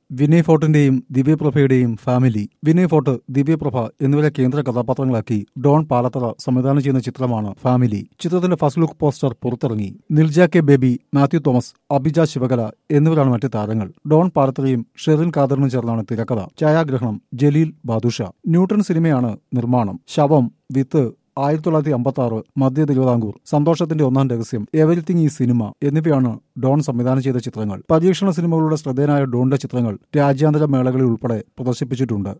വിനയ് ഫോർട്ടിന്റെയും ദിവ്യപ്രഭയുടെയും ഫാമിലി വിനയ് ഫോർട്ട് ദിവ്യപ്രഭ എന്നിവരെ കേന്ദ്ര കഥാപാത്രങ്ങളാക്കി ഡോൺ പാലത്തറ സംവിധാനം ചെയ്യുന്ന ചിത്രമാണ് ഫാമിലി ചിത്രത്തിന്റെ ഫസ്റ്റ് ലുക്ക് പോസ്റ്റർ പുറത്തിറങ്ങി നിൽജ കെ ബേബി മാത്യു തോമസ് അഭിജ ശിവകല എന്നിവരാണ് മറ്റ് താരങ്ങൾ ഡോൺ പാലത്തറയും ഷെറിൻ ഖാദറിനും ചേർന്നാണ് തിരക്കഥ ഛായാഗ്രഹണം ജലീൽ ബാദുഷ ന്യൂട്ടൺ സിനിമയാണ് നിർമ്മാണം ശവം വിത്ത് ആയിരത്തി തൊള്ളായിരത്തി അമ്പത്തി ആറ് മധ്യ തിരുവിതാംകൂർ സന്തോഷത്തിന്റെ ഒന്നാം രഹസ്യം എവരിത്തിങ് ഈ സിനിമ എന്നിവയാണ് ഡോൺ സംവിധാനം ചെയ്ത ചിത്രങ്ങൾ പരീക്ഷണ സിനിമകളുടെ ശ്രദ്ധേയനായ ഡോണിന്റെ ചിത്രങ്ങൾ രാജ്യാന്തര മേളകളിൽ ഉൾപ്പെടെ പ്രദർശിപ്പിച്ചിട്ടുണ്ട്